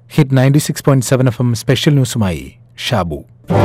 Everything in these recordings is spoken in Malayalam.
Hit ninety six point seven F M special ന്യൂസുമായി ഷാബു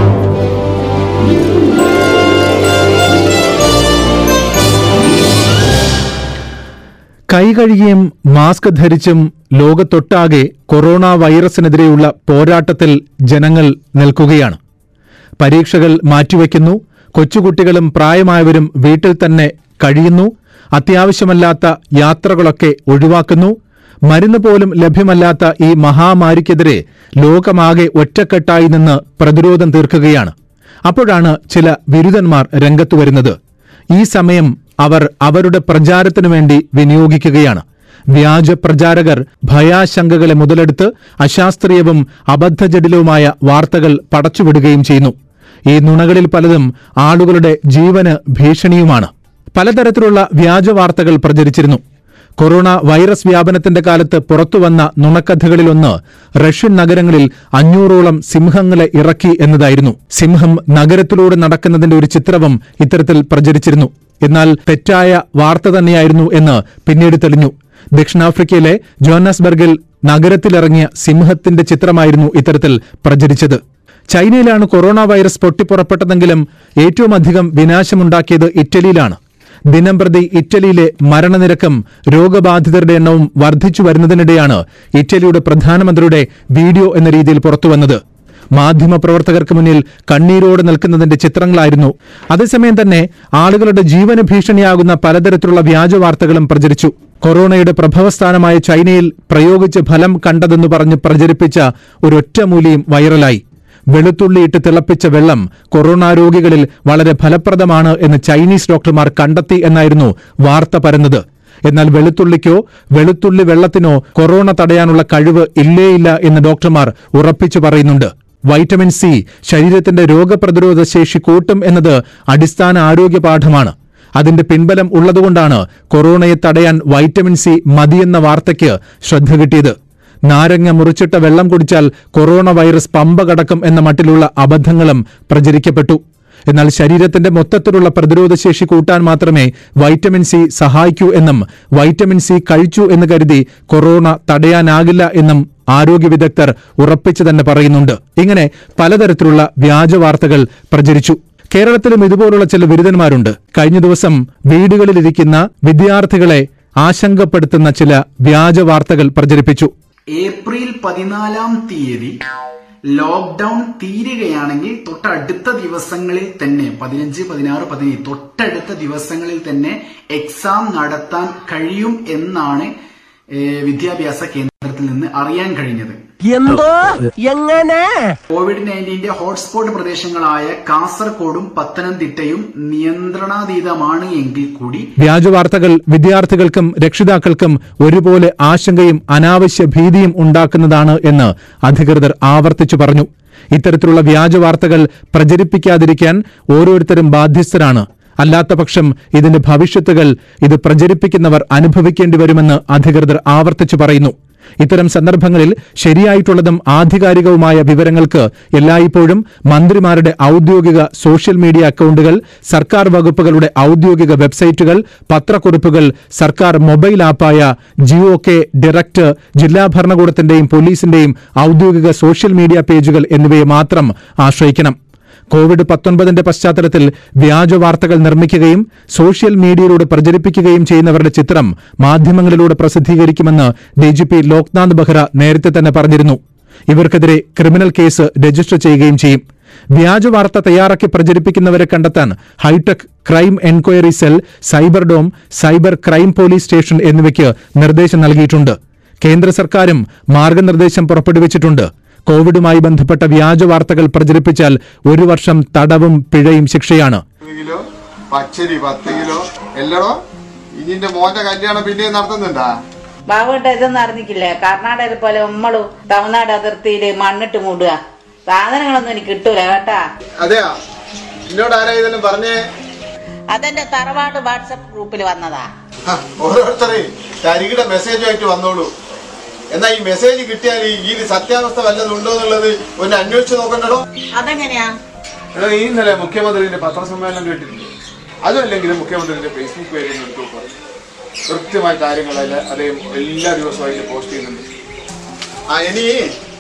കൈ കഴുകിയും മാസ്ക് ധരിച്ചും ലോകത്തൊട്ടാകെ കൊറോണ വൈറസിനെതിരെയുള്ള പോരാട്ടത്തിൽ ജനങ്ങൾ നിൽക്കുകയാണ് പരീക്ഷകൾ മാറ്റിവെക്കുന്നു കൊച്ചുകുട്ടികളും പ്രായമായവരും വീട്ടിൽ തന്നെ കഴിയുന്നു അത്യാവശ്യമല്ലാത്ത യാത്രകളൊക്കെ ഒഴിവാക്കുന്നു മരുന്ന് പോലും ലഭ്യമല്ലാത്ത ഈ മഹാമാരിക്കെതിരെ ലോകമാകെ ഒറ്റക്കെട്ടായി നിന്ന് പ്രതിരോധം തീർക്കുകയാണ് അപ്പോഴാണ് ചില ബിരുദന്മാർ രംഗത്തു വരുന്നത് ഈ സമയം അവർ അവരുടെ പ്രചാരത്തിനു വേണ്ടി വിനിയോഗിക്കുകയാണ് വ്യാജ പ്രചാരകർ ഭയാശങ്കകളെ മുതലെടുത്ത് അശാസ്ത്രീയവും അബദ്ധജടിലവുമായ വാർത്തകൾ പടച്ചുവിടുകയും ചെയ്യുന്നു ഈ നുണകളിൽ പലതും ആളുകളുടെ ജീവന് ഭീഷണിയുമാണ് പലതരത്തിലുള്ള വ്യാജ വാർത്തകൾ പ്രചരിച്ചിരുന്നു കൊറോണ വൈറസ് വ്യാപനത്തിന്റെ കാലത്ത് പുറത്തുവന്ന നുണക്കഥകളിലൊന്ന് റഷ്യൻ നഗരങ്ങളിൽ അഞ്ഞൂറോളം സിംഹങ്ങളെ ഇറക്കി എന്നതായിരുന്നു സിംഹം നഗരത്തിലൂടെ നടക്കുന്നതിന്റെ ഒരു ചിത്രവും ഇത്തരത്തിൽ പ്രചരിച്ചിരുന്നു എന്നാൽ തെറ്റായ വാർത്ത തന്നെയായിരുന്നു എന്ന് പിന്നീട് തെളിഞ്ഞു ദക്ഷിണാഫ്രിക്കയിലെ ജോഹന്നാസ്ബർഗിൽ നഗരത്തിലിറങ്ങിയ സിംഹത്തിന്റെ ചിത്രമായിരുന്നു ഇത്തരത്തിൽ പ്രചരിച്ചത് ചൈനയിലാണ് കൊറോണ വൈറസ് പൊട്ടിപ്പുറപ്പെട്ടതെങ്കിലും ഏറ്റവും അധികം വിനാശമുണ്ടാക്കിയത് ഇറ്റലിയിലാണ് ദിനംപ്രതി ഇറ്റലിയിലെ മരണനിരക്കും രോഗബാധിതരുടെ എണ്ണവും വർദ്ധിച്ചു വരുന്നതിനിടെയാണ് ഇറ്റലിയുടെ പ്രധാനമന്ത്രിയുടെ വീഡിയോ എന്ന രീതിയിൽ പുറത്തുവന്നത് മാധ്യമപ്രവർത്തകർക്ക് മുന്നിൽ കണ്ണീരോടെ നിൽക്കുന്നതിന്റെ ചിത്രങ്ങളായിരുന്നു അതേസമയം തന്നെ ആളുകളുടെ ജീവന് ഭീഷണിയാകുന്ന പലതരത്തിലുള്ള വ്യാജ വാർത്തകളും പ്രചരിച്ചു കൊറോണയുടെ പ്രഭവസ്ഥാനമായ ചൈനയിൽ പ്രയോഗിച്ച് ഫലം കണ്ടതെന്ന് പറഞ്ഞ് പ്രചരിപ്പിച്ച ഒരൊറ്റമൂലിയും വൈറലായി വെളുത്തുള്ളിയിട്ട് തിളപ്പിച്ച വെള്ളം കൊറോണ രോഗികളിൽ വളരെ ഫലപ്രദമാണ് എന്ന് ചൈനീസ് ഡോക്ടർമാർ കണ്ടെത്തി എന്നായിരുന്നു വാർത്ത പരന്നത് എന്നാൽ വെളുത്തുള്ളിക്കോ വെളുത്തുള്ളി വെള്ളത്തിനോ കൊറോണ തടയാനുള്ള കഴിവ് ഇല്ലേയില്ല എന്ന് ഡോക്ടർമാർ ഉറപ്പിച്ചു പറയുന്നുണ്ട് വൈറ്റമിൻ സി ശരീരത്തിന്റെ രോഗപ്രതിരോധ ശേഷി കൂട്ടും എന്നത് അടിസ്ഥാന ആരോഗ്യ പാഠമാണ് അതിന്റെ പിൻബലം ഉള്ളതുകൊണ്ടാണ് കൊറോണയെ തടയാൻ വൈറ്റമിൻ സി മതിയെന്ന വാർത്തയ്ക്ക് ശ്രദ്ധ കിട്ടിയത് നാരങ്ങ മുറിച്ചിട്ട വെള്ളം കുടിച്ചാൽ കൊറോണ വൈറസ് പമ്പ കടക്കും എന്ന മട്ടിലുള്ള അബദ്ധങ്ങളും പ്രചരിക്കപ്പെട്ടു എന്നാൽ ശരീരത്തിന്റെ മൊത്തത്തിലുള്ള പ്രതിരോധശേഷി കൂട്ടാൻ മാത്രമേ വൈറ്റമിൻ സി സഹായിക്കൂ എന്നും വൈറ്റമിൻ സി കഴിച്ചു എന്ന് കരുതി കൊറോണ തടയാനാകില്ല എന്നും ആരോഗ്യ വിദഗ്ധർ ഉറപ്പിച്ചു തന്നെ പറയുന്നുണ്ട് ഇങ്ങനെ പലതരത്തിലുള്ള വ്യാജ വാർത്തകൾ പ്രചരിച്ചു കേരളത്തിലും ഇതുപോലുള്ള ചില ബിരുദന്മാരുണ്ട് കഴിഞ്ഞ ദിവസം വീടുകളിലിരിക്കുന്ന വിദ്യാർത്ഥികളെ ആശങ്കപ്പെടുത്തുന്ന ചില വ്യാജ വാർത്തകൾ പ്രചരിപ്പിച്ചു ഏപ്രിൽ പതിനാലാം തീയതി ലോക്ക്ഡൌൺ തീരുകയാണെങ്കിൽ തൊട്ടടുത്ത ദിവസങ്ങളിൽ തന്നെ പതിനഞ്ച് പതിനാറ് പതിനേഴ് തൊട്ടടുത്ത ദിവസങ്ങളിൽ തന്നെ എക്സാം നടത്താൻ കഴിയും എന്നാണ് ഏഹ്, വിദ്യാഭ്യാസ കേന്ദ്രത്തിൽ നിന്ന് അറിയാൻ കഴിഞ്ഞത് എന്തോ എങ്ങനെ കോവിഡ് നയൻറ്റീന്റെ ഹോട്ട്സ്പോട്ട് പ്രദേശങ്ങളായ കാസർഗോഡും പത്തനംതിട്ടയും നിയന്ത്രണാതീതമാണ് എങ്കിൽ കൂടി വ്യാജ വാർത്തകൾ വിദ്യാർത്ഥികൾക്കും രക്ഷിതാക്കൾക്കും ഒരുപോലെ ആശങ്കയും അനാവശ്യ ഭീതിയും ഉണ്ടാക്കുന്നതാണ് എന്ന് അധികൃതർ ആവർത്തിച്ചു പറഞ്ഞു ഇത്തരത്തിലുള്ള വ്യാജ വാർത്തകൾ പ്രചരിപ്പിക്കാതിരിക്കാൻ ഓരോരുത്തരും ബാധ്യസ്ഥരാണ് അല്ലാത്തപക്ഷം ഇതിന്റെ ഭവിഷ്യത്തുകൾ ഇത് പ്രചരിപ്പിക്കുന്നവർ അനുഭവിക്കേണ്ടി വരുമെന്ന് അധികൃതർ ആവർത്തിച്ചു പറയുന്നു ഇത്തരം സന്ദർഭങ്ങളിൽ ശരിയായിട്ടുള്ളതും ആധികാരികവുമായ വിവരങ്ങൾക്ക് എല്ലായ്പ്പോഴും മന്ത്രിമാരുടെ ഔദ്യോഗിക സോഷ്യൽ മീഡിയ അക്കൌണ്ടുകൾ സർക്കാർ വകുപ്പുകളുടെ ഔദ്യോഗിക വെബ്സൈറ്റുകൾ പത്രക്കുറിപ്പുകൾ സർക്കാർ മൊബൈൽ ആപ്പായ ജിയോ കെ ഡയറക്ട് ജില്ലാ ഭരണകൂടത്തിന്റെയും പോലീസിന്റെയും ഔദ്യോഗിക സോഷ്യൽ മീഡിയ പേജുകൾ എന്നിവയെ മാത്രം ആശ്രയിക്കണം കോവിഡ് പത്തൊൻപതിന്റെ പശ്ചാത്തലത്തിൽ വ്യാജ വാർത്തകൾ നിർമ്മിക്കുകയും സോഷ്യൽ മീഡിയയിലൂടെ പ്രചരിപ്പിക്കുകയും ചെയ്യുന്നവരുടെ ചിത്രം മാധ്യമങ്ങളിലൂടെ പ്രസിദ്ധീകരിക്കുമെന്ന് ഡിജിപി ലോക്നാഥ് ബെഹ്റ നേരത്തെ തന്നെ പറഞ്ഞിരുന്നു ഇവർക്കെതിരെ ക്രിമിനൽ കേസ് രജിസ്റ്റർ ചെയ്യുകയും ചെയ്യും വ്യാജ വാർത്ത തയ്യാറാക്കി പ്രചരിപ്പിക്കുന്നവരെ കണ്ടെത്താൻ hi tech crime enquiry cell cyberdome cyber crime police station എന്നിവയ്ക്ക് നിർദ്ദേശം നൽകിയിട്ടുണ്ട് കേന്ദ്ര സർക്കാരും മാർഗനിർദ്ദേശം പുറപ്പെടുവിച്ചിട്ടുണ്ട് കോവിഡുമായി ബന്ധപ്പെട്ട വ്യാജ വാർത്തകൾ പ്രചരിപ്പിച്ചാൽ ഒരു വർഷം തടവും പിഴയും ശിക്ഷയാണ് ഇരുപത് കിലോ പച്ചരി പത്ത് കിലോ എല്ലടോ ഇനിന്റെ മോന്റെ കല്യാണം പിന്നെ നടത്തുന്നുണ്ടാ ബാബുട്ട ഇതൊന്നും അറിഞ്ഞിക്കില്ലേ കർണാടകയിൽ പോലെ നമ്മളും തമിഴ്നാട് അതിർത്തിയില് മണ്ണിട്ട് മൂടുക സാധനങ്ങളൊന്നും എനിക്ക് കിട്ടൂല കേട്ടാ അതെയാ എന്നോട് ആരാ ഇതെല്ലാം പറഞ്ഞേ അതെന്റെ തറവാട് വാട്സപ്പ് ഗ്രൂപ്പിൽ വന്നതാ ഹ, ഓരോരുത്തരെ തരികിടെ മെസ്സേജുമായിട്ട് വന്നോളൂ എന്നാ ഈ മെസ്സേജ് കിട്ടിയാൽ ഈ സത്യാവസ്ഥ വല്ലതും ഉണ്ടോ എന്നുള്ളത് ഒന്ന് അന്വേഷിച്ച് നോക്കണ്ടോ അതെങ്ങനെയാ എടാ ഈ ഇന്നലെ മുഖ്യമന്ത്രിന്റെ പത്രസമ്മേളനം കേട്ടിട്ടില്ലേ അതുമല്ലെങ്കിലും മുഖ്യമന്ത്രിന്റെ ഫേസ്ബുക്ക് പേജിൽ നിന്ന് എടുത്തു നോക്കുക. കൃത്യമായ കാര്യങ്ങളല്ല അദ്ദേഹം എല്ലാ ദിവസവും അതിൽ പോസ്റ്റ് ചെയ്യുന്നുണ്ട് ആ ഇനി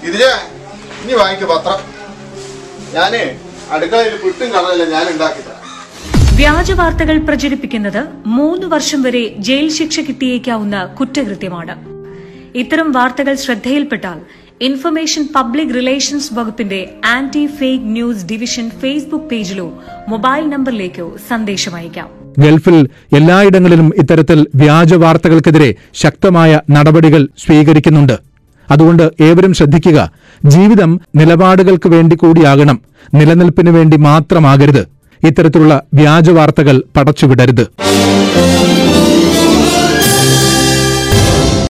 ഇതിലെ ഇനി വാങ്ങിക്ക് പത്രം ഞാന് അടുക്കളയിൽ പുട്ടും കടലല്ല ഞാൻ ഉണ്ടാക്കി തരാം വ്യാജ വാർത്തകൾ പ്രചരിപ്പിക്കുന്നത് മൂന്ന് വർഷം വരെ ജയിൽ ശിക്ഷ കിട്ടിയേക്കാവുന്ന കുറ്റകൃത്യമാണ് ഇത്തരം വാർത്തകൾ ശ്രദ്ധയിൽപ്പെട്ടാൽ ഇൻഫർമേഷൻ പബ്ലിക് റിലേഷൻസ് വകുപ്പിന്റെ anti fake news division Facebook പേജിലോ മൊബൈൽ നമ്പറിലേക്കോ സന്ദേശം അയക്കാം ഗൾഫിൽ എല്ലായിടങ്ങളിലും ഇത്തരത്തിൽ വ്യാജ വാർത്തകൾക്കെതിരെ ശക്തമായ നടപടികൾ സ്വീകരിക്കുന്നുണ്ട് അതുകൊണ്ട് ഏവരും ശ്രദ്ധിക്കുക ജീവിതം നിലപാടുകൾക്ക് വേണ്ടി കൂടിയാകണം നിലനിൽപ്പിന് വേണ്ടി മാത്രമാകരുത് ഇത്തരത്തിലുള്ള വ്യാജ വാർത്തകൾ പടച്ചുവിടരുത്